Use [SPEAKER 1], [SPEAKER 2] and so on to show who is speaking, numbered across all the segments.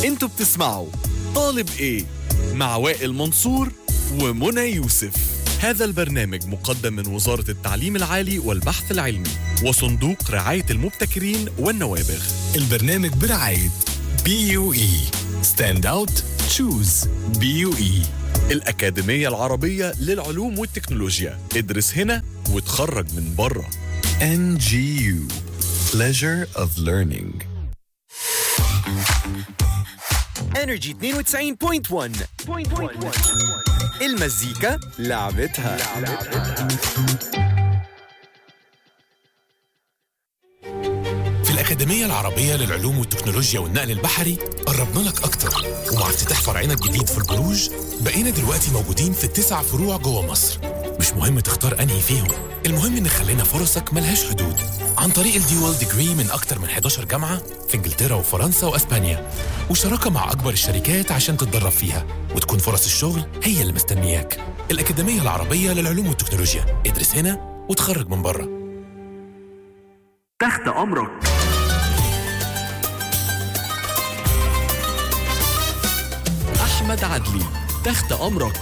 [SPEAKER 1] انتوا بتسمعوا طالب ايه مع وائل منصور ومنى يوسف هذا البرنامج مقدم من وزارة التعليم العالي والبحث العلمي وصندوق رعاية المبتكرين والنوابغ
[SPEAKER 2] البرنامج برعاية بي يو اي ستاند اوت تشوز بي يو اي
[SPEAKER 1] الأكاديمية العربية للعلوم والتكنولوجيا ادرس هنا وتخرج من بره
[SPEAKER 2] ان جي يو pleasure of learning
[SPEAKER 3] انرجي 92.1 المزيكا لعبتها
[SPEAKER 2] في الأكاديمية العربية للعلوم والتكنولوجيا والنقل البحري قربنا لك أكتر ومع افتتاح فرعنا الجديد في البروج بقينا دلوقتي موجودين في التسع فروع جوه مصر مش مهم تختار أنهي فيهم المهم إن خلينا فرصك ملهاش حدود عن طريق الديوال ديجري من أكتر من 11 جامعة في إنجلترا وفرنسا وأسبانيا وشراكة مع أكبر الشركات عشان تتدرب فيها وتكون فرص الشغل هي اللي مستنياك الأكاديمية العربية للعلوم والتكنولوجيا ادرس هنا وتخرج من بره
[SPEAKER 1] تحت أمرك أحمد عدلي تحت أمرك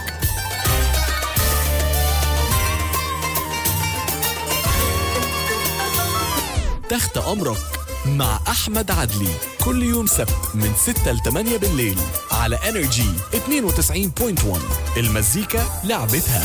[SPEAKER 1] تحت أمرك مع أحمد عدلي كل يوم سبت من 6 ل 8 بالليل على انرجي 92.1 المزيكا لعبتها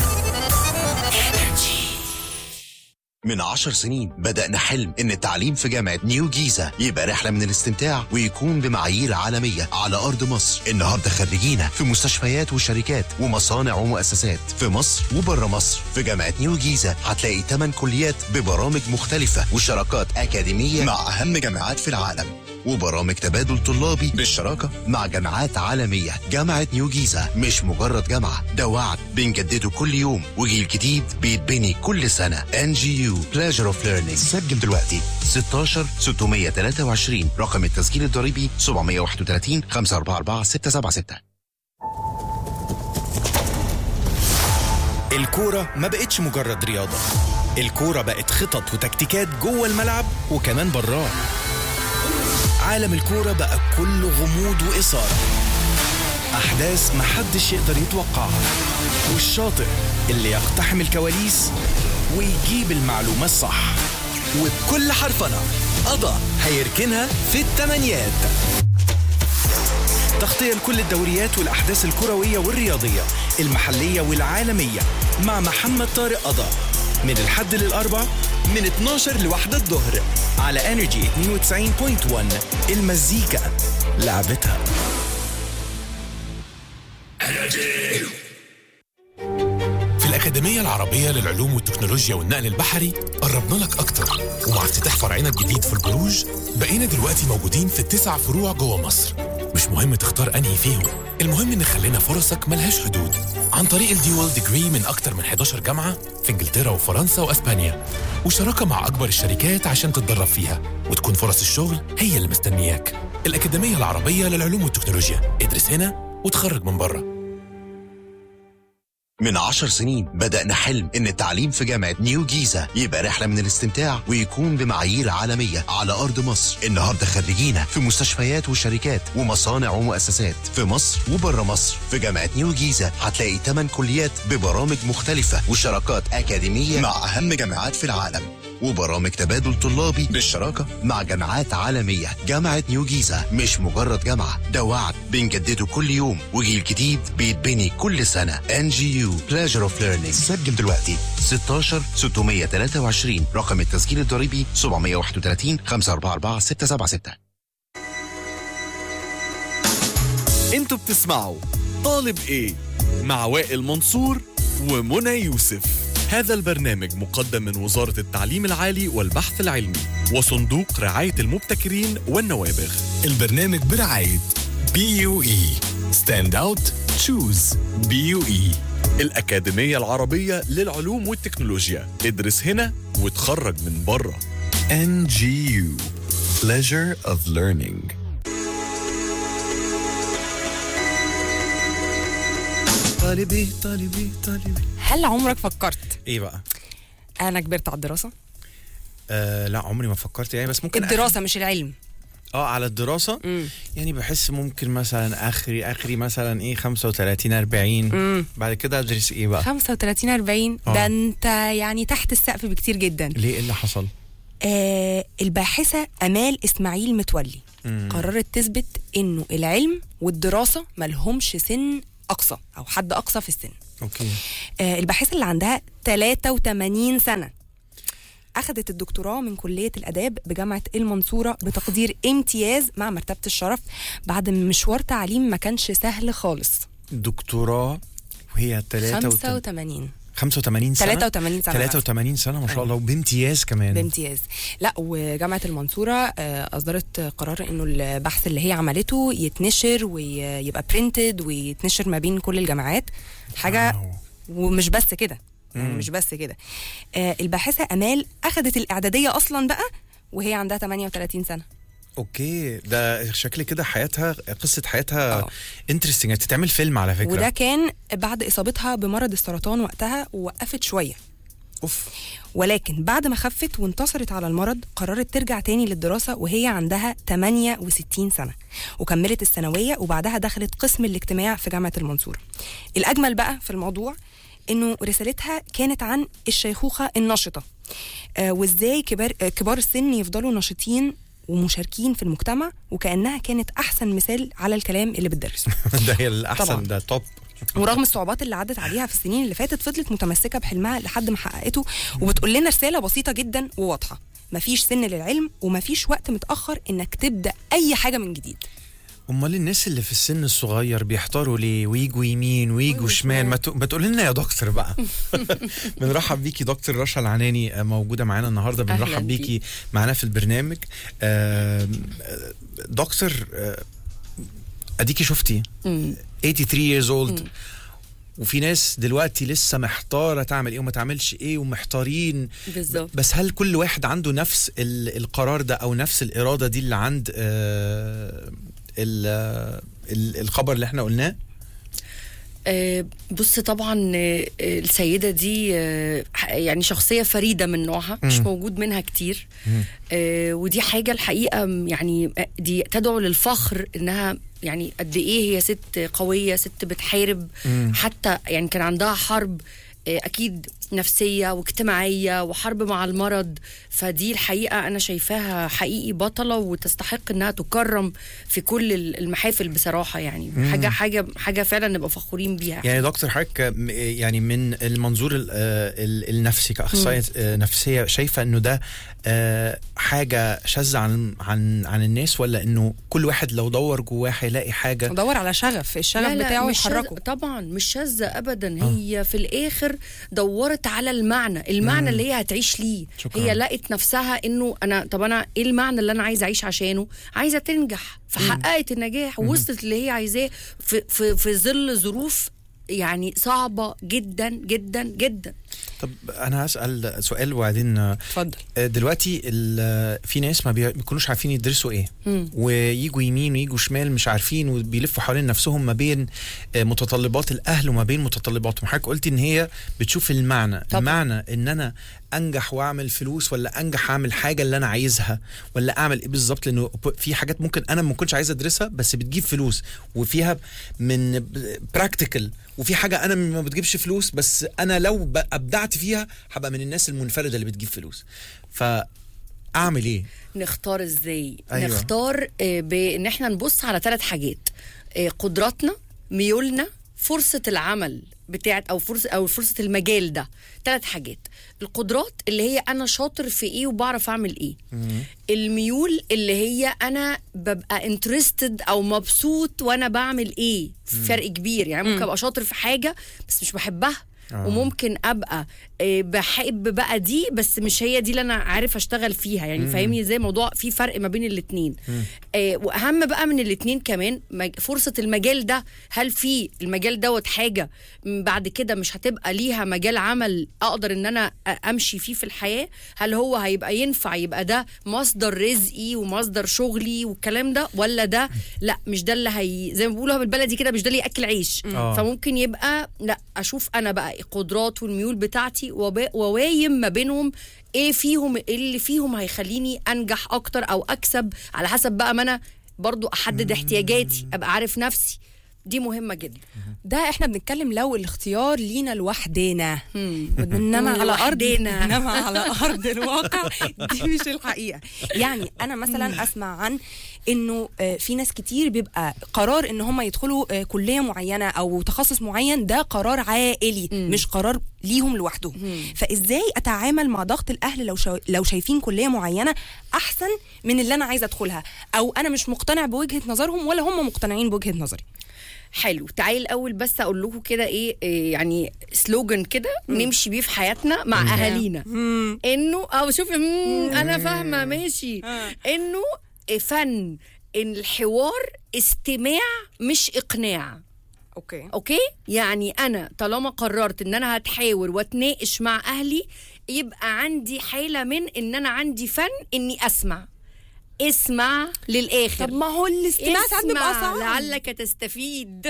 [SPEAKER 4] من عشر سنين بدأنا حلم إن التعليم في جامعة نيو جيزة يبقى رحلة من الاستمتاع ويكون بمعايير عالمية على أرض مصر النهاردة خريجينا في مستشفيات وشركات ومصانع ومؤسسات في مصر وبره مصر في جامعة نيو جيزة هتلاقي 8 كليات ببرامج مختلفة وشراكات أكاديمية مع أهم جامعات في العالم وبرامج تبادل طلابي بالشراكة مع جامعات عالمية جامعة نيو جيزة مش مجرد جامعة ده وعد بنجدده كل يوم وجيل جديد بيتبني كل سنة NGU Pleasure of Learning سجل دلوقتي 16 623 رقم التسجيل الضريبي 731 544 676
[SPEAKER 5] الكورة ما بقتش مجرد رياضة الكورة بقت خطط وتكتيكات جوه الملعب وكمان براه عالم الكورة بقى كله غموض وإثارة أحداث محدش يقدر يتوقعها والشاطر اللي يقتحم الكواليس ويجيب المعلومة الصح وبكل حرفنة قضى هيركنها في التمانيات تغطية لكل الدوريات والأحداث الكروية والرياضية المحلية والعالمية مع محمد طارق قضا من الحد للأربع من 12 لواحدة الظهر على انرجي 92.1 المزيكا لعبتها
[SPEAKER 2] في الأكاديمية العربية للعلوم والتكنولوجيا والنقل البحري قربنا لك أكتر ومع افتتاح فرعنا الجديد في البروج بقينا دلوقتي موجودين في التسع فروع جوه مصر مش مهم تختار أنهي فيهم المهم إن خلينا فرصك ملهاش حدود عن طريق الديوال ديجري من أكتر من 11 جامعة في إنجلترا وفرنسا وأسبانيا وشراكة مع أكبر الشركات عشان تتدرب فيها وتكون فرص الشغل هي اللي مستنياك الأكاديمية العربية للعلوم والتكنولوجيا ادرس هنا وتخرج من بره
[SPEAKER 4] من عشر سنين بدأنا حلم إن التعليم في جامعة نيو جيزة يبقى رحلة من الاستمتاع ويكون بمعايير عالمية على أرض مصر النهاردة خريجينا في مستشفيات وشركات ومصانع ومؤسسات في مصر وبره مصر في جامعة نيو جيزة هتلاقي 8 كليات ببرامج مختلفة وشراكات أكاديمية مع أهم جامعات في العالم وبرامج تبادل طلابي بالشراكة مع جامعات عالمية جامعة نيو جيزة مش مجرد جامعة ده وعد بنجدده كل يوم وجيل جديد بيتبني كل سنة NGU Pleasure of Learning سجل دلوقتي 16 623 رقم التسجيل الضريبي 731 544 676
[SPEAKER 1] انتوا بتسمعوا طالب ايه مع وائل منصور ومنى يوسف هذا البرنامج مقدم من وزارة التعليم العالي والبحث العلمي وصندوق رعاية المبتكرين والنوابغ
[SPEAKER 2] البرنامج برعاية بي يو اي ستاند اوت تشوز بي يو اي
[SPEAKER 1] الأكاديمية العربية للعلوم والتكنولوجيا ادرس هنا وتخرج من بره
[SPEAKER 2] ان جي يو pleasure of learning
[SPEAKER 5] طالبي طالبي طالبي
[SPEAKER 6] هل عمرك فكرت
[SPEAKER 5] ايه بقى؟
[SPEAKER 6] انا كبرت على الدراسه
[SPEAKER 5] آه لا عمري ما فكرت يعني بس ممكن
[SPEAKER 6] الدراسه مش العلم
[SPEAKER 5] اه على الدراسه
[SPEAKER 6] مم.
[SPEAKER 5] يعني بحس ممكن مثلا اخري اخري مثلا ايه 35 40 بعد كده ادرس ايه بقى
[SPEAKER 6] 35 40
[SPEAKER 5] آه.
[SPEAKER 6] ده انت يعني تحت السقف بكتير جدا
[SPEAKER 5] ليه ايه اللي حصل
[SPEAKER 6] آه الباحثة أمال إسماعيل متولي
[SPEAKER 5] مم.
[SPEAKER 6] قررت تثبت إنه العلم والدراسة ملهمش سن أقصى أو حد أقصى في السن
[SPEAKER 5] اوكي
[SPEAKER 6] آه الباحثة اللي عندها 83 سنة أخذت الدكتوراه من كلية الآداب بجامعة المنصورة بتقدير امتياز مع مرتبة الشرف بعد مشوار تعليم ما كانش سهل خالص
[SPEAKER 5] دكتوراه وهي 83
[SPEAKER 6] 85
[SPEAKER 5] 85 سنه
[SPEAKER 6] 83 سنة
[SPEAKER 5] 83 سنه ما شاء
[SPEAKER 6] أيوة.
[SPEAKER 5] الله وبامتياز كمان
[SPEAKER 6] بامتياز لا وجامعه المنصوره آه، اصدرت قرار انه البحث اللي هي عملته يتنشر ويبقى برينتد ويتنشر ما بين كل الجامعات حاجه
[SPEAKER 5] واو.
[SPEAKER 6] ومش بس كده يعني مش بس كده آه، الباحثه امال اخذت الاعداديه اصلا بقى وهي عندها 38 سنه
[SPEAKER 5] اوكي ده شكل كده حياتها قصه حياتها
[SPEAKER 6] آه.
[SPEAKER 5] انترستنج تتعمل فيلم على فكره
[SPEAKER 6] وده كان بعد اصابتها بمرض السرطان وقتها ووقفت شويه
[SPEAKER 5] اوف
[SPEAKER 6] ولكن بعد ما خفت وانتصرت على المرض قررت ترجع تاني للدراسة وهي عندها 68 سنة وكملت الثانوية وبعدها دخلت قسم الاجتماع في جامعة المنصورة الأجمل بقى في الموضوع إنه رسالتها كانت عن الشيخوخة النشطة آه وإزاي كبار, آه كبار السن يفضلوا نشيطين ومشاركين في المجتمع وكأنها كانت أحسن مثال على الكلام اللي بتدرسه
[SPEAKER 5] ده هي الاحسن
[SPEAKER 6] طبعاً.
[SPEAKER 5] ده توب
[SPEAKER 6] ورغم الصعوبات اللي عدت عليها في السنين اللي فاتت فضلت متمسكه بحلمها لحد ما حققته وبتقول لنا رساله بسيطه جدا وواضحه مفيش سن للعلم ومفيش وقت متاخر انك تبدا اي حاجه من جديد
[SPEAKER 5] امال الناس اللي في السن الصغير بيحتاروا ليه ويجوا يمين ويجوا
[SPEAKER 6] ويجوا
[SPEAKER 5] شمال
[SPEAKER 6] شمال.
[SPEAKER 5] ما ت- ما تقول لنا يا دكتور بقى بنرحب بيكي دكتور رشا العناني آه، موجوده معانا النهارده
[SPEAKER 7] أهلاً
[SPEAKER 5] بنرحب بيكي معانا في البرنامج آم، آه، دكتور آه، اديكي شفتي 83 years old وفي ناس دلوقتي لسه محتاره تعمل ايه وما تعملش ايه ومحتارين
[SPEAKER 7] بالظبط
[SPEAKER 5] بس هل كل واحد عنده نفس ال- القرار ده او نفس الاراده دي اللي عند آه، ال- ال- الخبر اللي احنا قلناه
[SPEAKER 7] آه، بص طبعا آه، آه، السيدة دي آه، ح- يعني شخصية فريدة من نوعها مش موجود منها كتير آه، ودي حاجة الحقيقة م- يعني آه، دي تدعو للفخر انها يعني قد ايه هي ست قوية ست بتحارب حتى يعني كان عندها حرب آه، اكيد نفسية واجتماعية وحرب مع المرض فدي الحقيقة أنا شايفاها حقيقي بطلة وتستحق إنها تكرم في كل المحافل بصراحة يعني حاجة حاجة حاجة فعلا نبقى فخورين بيها
[SPEAKER 5] يعني دكتور حضرتك م- يعني من المنظور ال- آه، ال- النفسي كاخصائيه آه، نفسيه شايفه انه ده آه، حاجه شاذه عن عن عن الناس ولا انه كل واحد لو دور جواه هيلاقي حاجه
[SPEAKER 6] ودور على شغف الشغف بتاعه
[SPEAKER 7] مش شاذة-
[SPEAKER 6] يحركه
[SPEAKER 7] طبعا مش شاذة ابدا هي في الاخر دورت على المعنى المعنى اللي هي هتعيش ليه
[SPEAKER 5] شكراً.
[SPEAKER 7] هي لقت نفسها انه انا طب انا ايه المعنى اللي انا عايزه اعيش عشانه عايزه تنجح فحققت النجاح ووصلت اللي هي عايزاه في في في ظل ظروف يعني صعبه جدا جدا جدا
[SPEAKER 5] طب انا هسال سؤال وبعدين آه،
[SPEAKER 6] اتفضل
[SPEAKER 5] دلوقتي ال- في ناس ما بي- بيكونوش عارفين يدرسوا ايه ويجوا يمين ويجوا شمال مش عارفين وبيلفوا حوالين نفسهم ما بين آه، متطلبات الاهل وما بين متطلباتهم حضرتك قلتي ان هي بتشوف المعنى
[SPEAKER 7] طبعا.
[SPEAKER 5] المعنى ان انا انجح واعمل فلوس ولا انجح اعمل حاجه اللي انا عايزها ولا اعمل ايه بالظبط لانه ب- في حاجات ممكن انا ما كنتش عايز ادرسها بس بتجيب فلوس وفيها من براكتيكال وفي حاجه انا ما بتجيبش فلوس بس انا لو ب- ابدعت فيها هبقى من الناس المنفرده اللي بتجيب فلوس فاعمل ايه
[SPEAKER 7] نختار ازاي
[SPEAKER 5] أيوة.
[SPEAKER 7] أيوة. نختار آه، بان احنا نبص على ثلاث حاجات آه، قدراتنا ميولنا فرصه العمل بتاعت او فرصه او فرصه المجال ده ثلاث حاجات القدرات اللي هي انا شاطر في ايه وبعرف اعمل ايه الميول اللي هي انا ببقى انترستد او مبسوط وانا بعمل ايه فرق كبير يعني ممكن ابقى شاطر في حاجه بس مش بحبها
[SPEAKER 5] آه.
[SPEAKER 7] وممكن ابقى آه، بحب بقى دي بس مش هي دي اللي انا عارف اشتغل فيها يعني فاهمني ازاي موضوع في فرق ما بين الاتنين آه واهم بقى من الاتنين كمان مج- فرصه المجال ده هل في المجال دوت حاجه م- بعد كده مش هتبقى ليها مجال عمل اقدر ان انا أ- امشي فيه في الحياه هل هو هيبقى ينفع يبقى ده مصدر رزقي ومصدر شغلي والكلام ده ولا ده لا مش ده اللي هي زي ما بيقولوا بالبلدي كده مش ده اللي ياكل عيش
[SPEAKER 5] آه.
[SPEAKER 7] فممكن يبقى لا اشوف انا بقى القدرات والميول بتاعتي وب- ووايم ما بينهم ايه فيهم إيه اللي فيهم هيخليني انجح اكتر او اكسب على حسب بقى ما انا برضو احدد احتياجاتي ابقى عارف نفسي دي مهمه جدا
[SPEAKER 6] ده احنا بنتكلم لو الاختيار لينا لوحدنا انما على ارض
[SPEAKER 7] لوحدنا.
[SPEAKER 6] انما على ارض الواقع دي مش الحقيقه يعني انا مثلا اسمع عن انه آه، في ناس كتير بيبقى قرار ان هم يدخلوا آه، كليه معينه او تخصص معين ده قرار عائلي مش قرار ليهم لوحدهم فازاي اتعامل مع ضغط الاهل لو شو لو شايفين كليه معينه احسن من اللي انا عايزه ادخلها او انا مش مقتنع بوجهه نظرهم ولا هم مقتنعين بوجهه نظري
[SPEAKER 7] حلو تعالي الاول بس اقول لكم كده ايه, إيه يعني سلوجن كده نمشي بيه في حياتنا مع اهالينا انه اه شوفي مم، انا فاهمه ماشي انه فن الحوار استماع مش اقناع
[SPEAKER 6] اوكي
[SPEAKER 7] اوكي يعني انا طالما قررت ان انا هتحاور واتناقش مع اهلي يبقى عندي حاله من ان انا عندي فن اني اسمع اسمع للاخر
[SPEAKER 6] طب ما هو الاستماع ساعات بيبقى
[SPEAKER 7] اسمع
[SPEAKER 6] صعب
[SPEAKER 7] لعلك تستفيد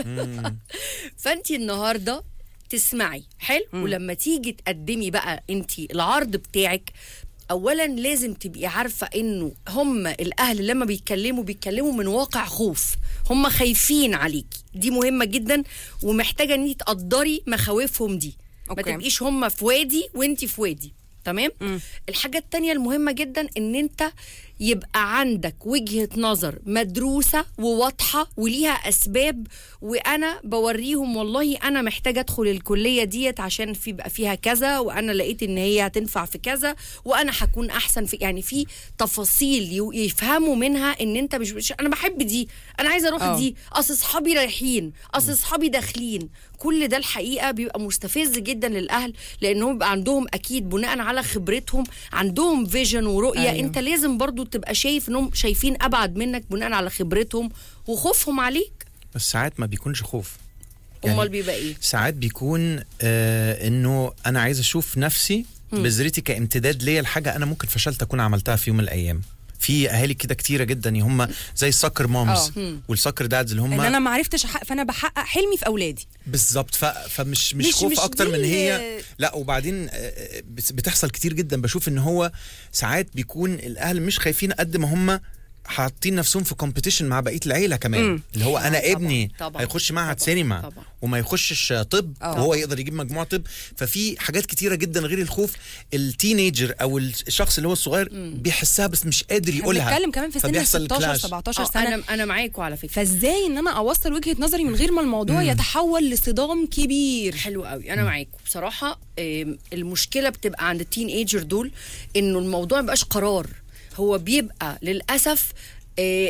[SPEAKER 7] فانت النهارده تسمعي حلو ولما تيجي تقدمي بقى انت العرض بتاعك اولا لازم تبقي عارفه انه هم الاهل لما بيتكلموا بيتكلموا من واقع خوف هم خايفين عليكي دي مهمه جدا ومحتاجه ان انت تقدري مخاوفهم دي ما
[SPEAKER 6] أوكي.
[SPEAKER 7] تبقيش هم في وادي وانت في وادي تمام الحاجه التانية المهمه جدا ان انت يبقى عندك وجهه نظر مدروسه وواضحه وليها اسباب وانا بوريهم والله انا محتاجه ادخل الكليه ديت عشان في بقى فيها كذا وانا لقيت ان هي هتنفع في كذا وانا هكون احسن في يعني في تفاصيل يو- يفهموا منها ان انت مش, مش انا بحب دي انا عايزه اروح
[SPEAKER 6] آه.
[SPEAKER 7] دي اصل اصحابي رايحين اصل اصحابي داخلين كل ده الحقيقه بيبقى مستفز جدا للاهل لانهم بيبقى عندهم اكيد بناء على خبرتهم عندهم فيجن ورؤيه
[SPEAKER 6] أيوة.
[SPEAKER 7] أيوه. انت لازم برضو تبقى شايف انهم شايفين ابعد منك بناء على خبرتهم وخوفهم عليك
[SPEAKER 5] بس ساعات ما بيكونش خوف
[SPEAKER 7] امال بيبقى ايه
[SPEAKER 5] ساعات بيكون آه انه انا عايز اشوف نفسي بذرتي كامتداد ليا لحاجه انا ممكن فشلت اكون عملتها في يوم من الايام في اهالي كده كتيره جدا هم زي السكر مامز والسكر دادز اللي
[SPEAKER 6] ان
[SPEAKER 5] هم
[SPEAKER 6] انا ما عرفتش أحقق فانا بحقق حلمي في اولادي
[SPEAKER 5] بالظبط ف... فمش مش,
[SPEAKER 6] مش-
[SPEAKER 5] خوف
[SPEAKER 6] مش
[SPEAKER 5] اكتر
[SPEAKER 6] دي
[SPEAKER 5] من
[SPEAKER 6] ال-
[SPEAKER 5] هي لا وبعدين آه، بس- بتحصل كتير جدا بشوف ان هو ساعات بيكون الاهل مش خايفين قد ما هم حاطين نفسهم في كومبيتيشن مع بقيه العيله كمان
[SPEAKER 6] مم.
[SPEAKER 5] اللي هو انا
[SPEAKER 7] طبعاً،
[SPEAKER 5] ابني
[SPEAKER 7] طبعاً،
[SPEAKER 5] هيخش معهد
[SPEAKER 7] طبعاً،
[SPEAKER 5] سينما
[SPEAKER 7] طبعاً.
[SPEAKER 5] وما يخشش طب
[SPEAKER 6] آه.
[SPEAKER 5] وهو يقدر يجيب مجموع طب ففي حاجات كتيره جدا غير الخوف التينيجر او الشخص اللي هو الصغير بيحسها بس مش قادر
[SPEAKER 6] احنا
[SPEAKER 5] يقولها
[SPEAKER 6] بنتكلم كمان في سن
[SPEAKER 5] فبيحصل
[SPEAKER 6] 16
[SPEAKER 5] كلاش.
[SPEAKER 6] 17
[SPEAKER 7] آه،
[SPEAKER 6] سنه
[SPEAKER 7] انا انا معاكوا على فكره
[SPEAKER 6] فازاي ان انا اوصل وجهه نظري من غير ما الموضوع يتحول لصدام كبير
[SPEAKER 7] حلو قوي انا معاكم بصراحه آم، المشكله بتبقى عند التين ايجر دول انه الموضوع مبقاش قرار هو بيبقى للاسف آه،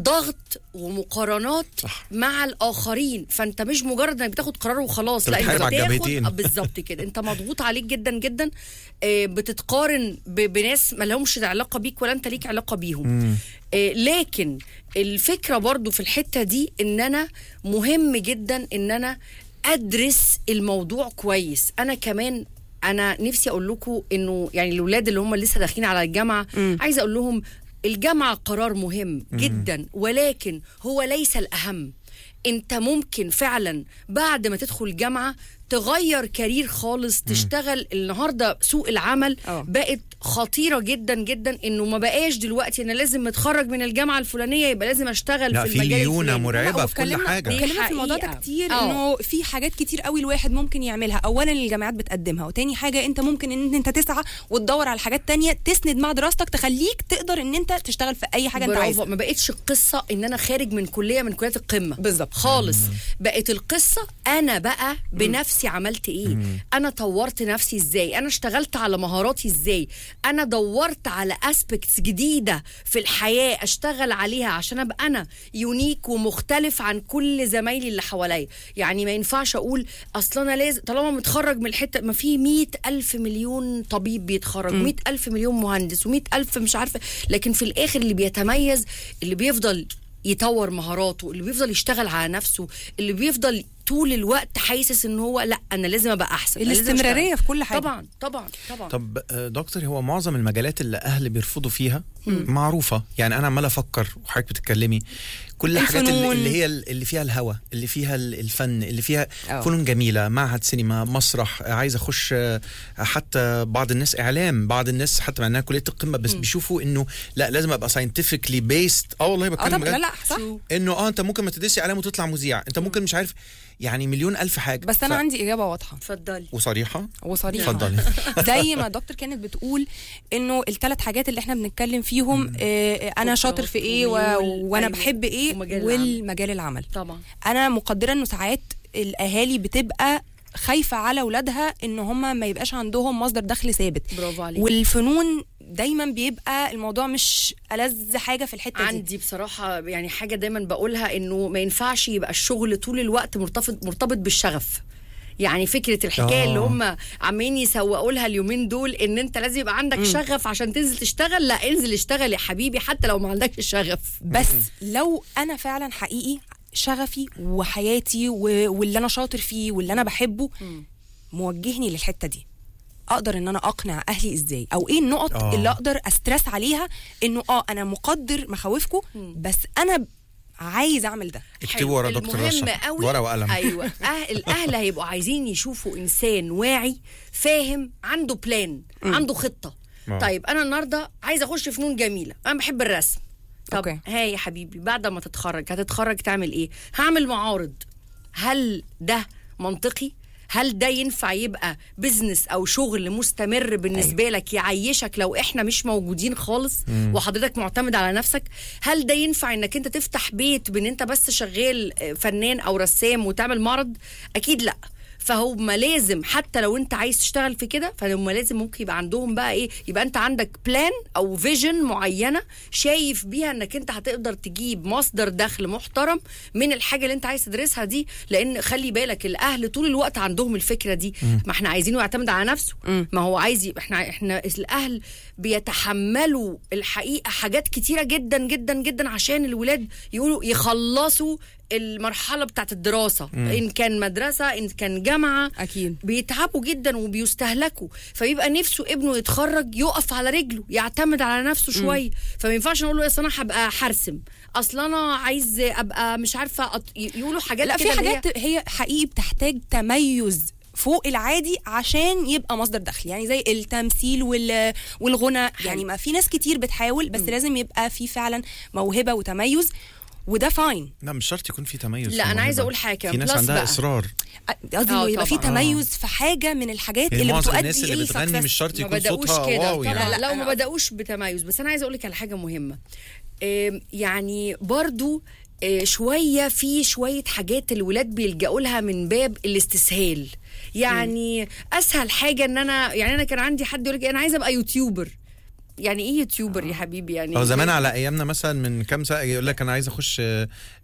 [SPEAKER 7] ضغط ومقارنات
[SPEAKER 5] صح.
[SPEAKER 7] مع الاخرين فانت مش مجرد انك بتاخد قرار وخلاص
[SPEAKER 5] أنت بتحارب على
[SPEAKER 7] بتاخد
[SPEAKER 5] الجبهتين.
[SPEAKER 7] آه، بالظبط كده انت مضغوط عليك جدا جدا آه، بتتقارن ب- بناس ما لهمش علاقه بيك ولا انت ليك علاقه بيهم آه، لكن الفكره برضو في الحته دي ان انا مهم جدا ان انا ادرس الموضوع كويس انا كمان انا نفسي اقول لكم انه يعني الاولاد اللي هم لسه داخلين على الجامعه عايزه اقول لهم الجامعه قرار مهم جدا ولكن هو ليس الاهم انت ممكن فعلا بعد ما تدخل الجامعه تغير كارير خالص تشتغل النهارده سوق العمل
[SPEAKER 6] اه.
[SPEAKER 7] بقت خطيره جدا جدا انه ما بقاش دلوقتي انا لازم متخرج من الجامعه الفلانيه يبقى لازم اشتغل
[SPEAKER 5] لا
[SPEAKER 7] في
[SPEAKER 5] في
[SPEAKER 7] المجال
[SPEAKER 5] ليونه
[SPEAKER 7] الفلاني.
[SPEAKER 5] مرعبه
[SPEAKER 6] لا،
[SPEAKER 5] في كل
[SPEAKER 6] واتكلمنا-
[SPEAKER 5] حاجه
[SPEAKER 6] اتكلمنا في الموضوع ده
[SPEAKER 7] حقيقة.
[SPEAKER 6] كتير
[SPEAKER 7] آه.
[SPEAKER 6] انه في حاجات كتير قوي الواحد ممكن يعملها اولا الجامعات بتقدمها وتاني حاجه انت ممكن ان انت تسعى وتدور على حاجات تانية تسند مع دراستك تخليك تقدر ان انت تشتغل في اي حاجه انت
[SPEAKER 7] برافو
[SPEAKER 6] عايزها
[SPEAKER 7] ما بقتش القصه ان انا خارج من كليه من كليات القمه
[SPEAKER 6] بالظبط.
[SPEAKER 7] خالص بقت القصه انا بقى بنفسي عملت ايه انا طورت نفسي ازاي انا اشتغلت على مهاراتي ازاي انا دورت على اسبكتس جديده في الحياه اشتغل عليها عشان ابقى انا يونيك ومختلف عن كل زمايلي اللي حواليا يعني ما ينفعش اقول اصل انا لازم طالما متخرج من الحته ما في مئة الف مليون طبيب بيتخرج مئة الف مليون مهندس ومئة الف مش عارفه لكن في الاخر اللي بيتميز اللي بيفضل يطور مهاراته اللي بيفضل يشتغل على نفسه اللي بيفضل طول الوقت حاسس ان هو لا انا لازم ابقى احسن أنا لازم
[SPEAKER 6] الاستمرارية
[SPEAKER 7] أشتغل.
[SPEAKER 6] في كل حاجة.
[SPEAKER 7] طبعا طبعا طبعا
[SPEAKER 5] طب آه، دكتور هو معظم المجالات اللي اهل بيرفضوا فيها معروفه يعني انا عمال افكر وحضرتك بتتكلمي كل الحاجات اللي,
[SPEAKER 6] الفنون.
[SPEAKER 5] اللي هي اللي فيها الهوى اللي فيها ال- الفن اللي فيها
[SPEAKER 6] أه.
[SPEAKER 5] فنون جميله معهد سينما مسرح عايز اخش آه، حتى بعض الناس اعلام بعض الناس حتى مع انها كليه القمه بس بيشوفوا انه لا لازم ابقى ساينتفكلي بيست اه والله
[SPEAKER 6] اه
[SPEAKER 5] بتكلم
[SPEAKER 6] طب لا
[SPEAKER 5] بجد.
[SPEAKER 6] لا صح
[SPEAKER 5] انه اه انت ممكن ما تدرسي اعلام وتطلع مذيع انت ممكن مش عارف يعني مليون الف حاجه
[SPEAKER 6] بس انا
[SPEAKER 5] ف-
[SPEAKER 6] عندي اجابه واضحه
[SPEAKER 7] اتفضلي
[SPEAKER 5] وصريحه
[SPEAKER 6] وصريحه
[SPEAKER 5] اتفضلي
[SPEAKER 6] زي ما الدكتور كانت بتقول انه الثلاث حاجات اللي احنا بنتكلم فيهم آه انا شاطر في ايه و...
[SPEAKER 7] وميول،
[SPEAKER 6] وانا
[SPEAKER 7] أيوة.
[SPEAKER 6] بحب ايه
[SPEAKER 7] ومجال العمل.
[SPEAKER 6] والمجال العمل
[SPEAKER 7] طبعا
[SPEAKER 6] انا مقدره انه ساعات الاهالي بتبقى خايفه على اولادها ان هم ما يبقاش عندهم مصدر دخل ثابت
[SPEAKER 7] برافو عليك
[SPEAKER 6] والفنون دايما بيبقى الموضوع مش ألذ حاجه في الحته دي
[SPEAKER 7] عندي بصراحة يعني حاجة دايما بقولها انه ما ينفعش يبقى الشغل طول الوقت مرتبط مرتبط بالشغف يعني فكرة الحكاية
[SPEAKER 5] آه.
[SPEAKER 7] اللي هم عمالين يسوقوا لها اليومين دول ان انت لازم يبقى عندك شغف عشان تنزل تشتغل لا انزل اشتغل يا حبيبي حتى لو ما عندكش الشغف
[SPEAKER 6] بس لو انا فعلا حقيقي شغفي وحياتي و- واللي انا شاطر فيه واللي انا بحبه موجهني للحته دي اقدر ان انا اقنع اهلي ازاي او ايه النقط
[SPEAKER 5] آه.
[SPEAKER 6] اللي اقدر استرس عليها انه اه انا مقدر مخاوفكم بس انا ب- عايز اعمل ده
[SPEAKER 5] اكتبوا ورا دكتور
[SPEAKER 7] المهم
[SPEAKER 5] رشا
[SPEAKER 7] قوي
[SPEAKER 5] ورقه وقلم
[SPEAKER 7] ايوه أه الاهل هيبقوا عايزين يشوفوا انسان واعي فاهم عنده بلان عنده خطه
[SPEAKER 5] آه.
[SPEAKER 7] طيب انا النهارده عايزه اخش فنون جميله انا بحب الرسم طب
[SPEAKER 6] أوكي.
[SPEAKER 7] ها يا حبيبي بعد ما تتخرج هتتخرج تعمل ايه هعمل معارض هل ده منطقي هل ده ينفع يبقى بزنس او شغل مستمر بالنسبه أيوة. لك يعيشك لو احنا مش موجودين خالص وحضرتك معتمد على نفسك هل ده ينفع انك انت تفتح بيت بان انت بس شغال آه، فنان او رسام وتعمل معرض اكيد لا فهم لازم حتى لو انت عايز تشتغل في كده فهم لازم ممكن يبقى عندهم بقى ايه يبقى انت عندك بلان او فيجن معينه شايف بيها انك انت هتقدر تجيب مصدر دخل محترم من الحاجه اللي انت عايز تدرسها دي لان خلي بالك الاهل طول الوقت عندهم الفكره دي ما احنا عايزينه يعتمد على نفسه ما هو عايز يبقى احنا احنا الاهل بيتحملوا الحقيقه حاجات كتيره جدا جدا جدا عشان الولاد يقولوا يخلصوا المرحله بتاعت الدراسه ان كان مدرسه ان كان جامعه
[SPEAKER 6] أكيد.
[SPEAKER 7] بيتعبوا جدا وبيستهلكوا فبيبقى نفسه ابنه يتخرج يقف على رجله يعتمد على نفسه شويه فما ينفعش نقول له اصل انا هبقى حرسم اصل انا عايز ابقى مش عارفه أط... يقولوا حاجات
[SPEAKER 6] لا في
[SPEAKER 7] كده اللي هي-
[SPEAKER 6] حاجات هي حقيقي بتحتاج تميز فوق العادي عشان يبقى مصدر دخل يعني زي التمثيل وال والغنى يعني ما في ناس كتير بتحاول بس لازم يبقى في فعلا موهبه وتميز وده فاين
[SPEAKER 5] لا مش شرط يكون في تميز
[SPEAKER 7] لا،
[SPEAKER 5] في
[SPEAKER 7] أنا
[SPEAKER 5] الموهبة.
[SPEAKER 7] عايزة أقول حاجة،
[SPEAKER 5] في ناس
[SPEAKER 7] بلس
[SPEAKER 5] عندها
[SPEAKER 7] بقى.
[SPEAKER 5] اصرار
[SPEAKER 6] قصدي
[SPEAKER 7] آه،
[SPEAKER 6] انه يبقى في
[SPEAKER 7] طبعاً.
[SPEAKER 6] تميز في حاجه من الحاجات
[SPEAKER 5] يعني
[SPEAKER 6] اللي
[SPEAKER 5] معظم
[SPEAKER 6] بتؤدي
[SPEAKER 5] الناس اللي
[SPEAKER 6] إلى
[SPEAKER 5] بتغني
[SPEAKER 6] success.
[SPEAKER 5] مش شرط
[SPEAKER 7] ما
[SPEAKER 5] يكون
[SPEAKER 7] بدأوش
[SPEAKER 5] صوتها
[SPEAKER 7] كده
[SPEAKER 5] واو
[SPEAKER 7] طبعا
[SPEAKER 5] يعني
[SPEAKER 6] لا،
[SPEAKER 7] لا,
[SPEAKER 6] لا،
[SPEAKER 7] وما
[SPEAKER 6] أنا-
[SPEAKER 7] بدأوش بتميز بس انا عايزه اقول لك على حاجه مهمه آم، يعني برضو آه، شويه في شويه حاجات الولاد بيلجأوا لها من باب الاستسهال يعني اسهل حاجه ان انا يعني انا كان عندي حد يقول لك انا عايزه ابقى يوتيوبر يعني ايه يوتيوبر يا حبيبي يعني
[SPEAKER 5] او زمان على ايامنا مثلا من كام سنه يقول لك انا عايز اخش آه،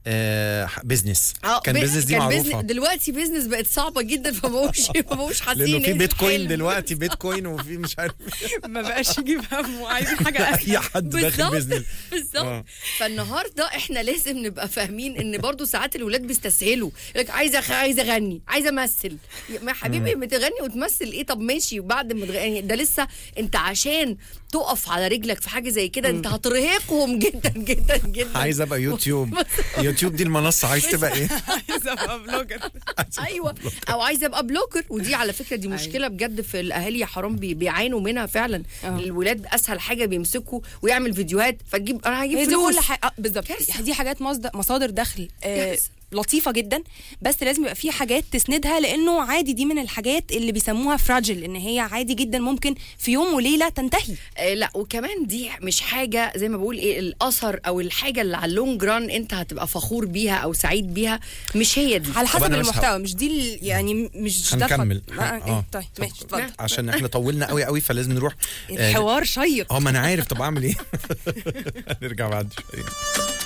[SPEAKER 5] آه، بزنس
[SPEAKER 7] اه
[SPEAKER 5] كان
[SPEAKER 7] بي-
[SPEAKER 5] بزنس دي
[SPEAKER 7] كان
[SPEAKER 5] معروفه
[SPEAKER 7] بيزنس دلوقتي بيزنس بقت صعبه جدا فمبقوش مبقوش حاسين
[SPEAKER 5] لانه في
[SPEAKER 7] إن
[SPEAKER 5] بيتكوين
[SPEAKER 7] حلم.
[SPEAKER 5] دلوقتي بيتكوين وفي مش عارف
[SPEAKER 6] ما بقاش يجيب همه عايزين حاجه
[SPEAKER 5] اي حد داخل
[SPEAKER 7] بالظبط
[SPEAKER 5] بزنس
[SPEAKER 7] بالظبط
[SPEAKER 5] آه.
[SPEAKER 7] فالنهارده احنا لازم نبقى فاهمين ان برضو ساعات الولاد بيستسهلوا يقول لك عايزه أخ- عايزه اغني عايزه امثل يا حبيبي ما تغني وتمثل ايه طب ماشي وبعد ما تغني ده لسه انت عشان تقف على رجلك في حاجه زي كده انت هترهقهم جدا جدا جدا
[SPEAKER 5] عايز ابقى يوتيوب يوتيوب دي المنصه عايز تبقى ايه
[SPEAKER 6] عايزه ابقى بلوجر
[SPEAKER 7] ايوه او عايزه ابقى بلوكر ودي على فكره دي مشكله بجد في الاهالي يا حرام بي- بيعانوا منها فعلا
[SPEAKER 6] آه.
[SPEAKER 7] الولاد اسهل حاجه بيمسكوا ويعمل فيديوهات فتجيب انا هجيب
[SPEAKER 6] هي دي
[SPEAKER 7] فلوس
[SPEAKER 6] كل حاجه آه، بالظبط
[SPEAKER 7] كارثة.
[SPEAKER 6] دي حاجات مصدر مصادر دخل آه
[SPEAKER 7] كارثة.
[SPEAKER 6] لطيفه جدا بس لازم يبقى في حاجات تسندها لانه عادي دي من الحاجات اللي بيسموها فراجل ان هي عادي جدا ممكن في يوم وليله تنتهي
[SPEAKER 7] آه، لا وكمان دي مش حاجه زي ما بقول ايه الاثر او الحاجه اللي على اللونج ران انت هتبقى فخور بيها او سعيد بيها مش هي دي
[SPEAKER 6] على حسب
[SPEAKER 5] أنا بس
[SPEAKER 6] المحتوى مش دي ال- يعني مش ده
[SPEAKER 5] هنكمل
[SPEAKER 6] الخط- آه،
[SPEAKER 5] اه
[SPEAKER 6] طيب ماشي اتفضل
[SPEAKER 5] عشان احنا طولنا قوي قوي فلازم نروح آه،
[SPEAKER 6] الحوار شيق
[SPEAKER 5] اه ما انا عارف طب اعمل ايه نرجع بعد شويه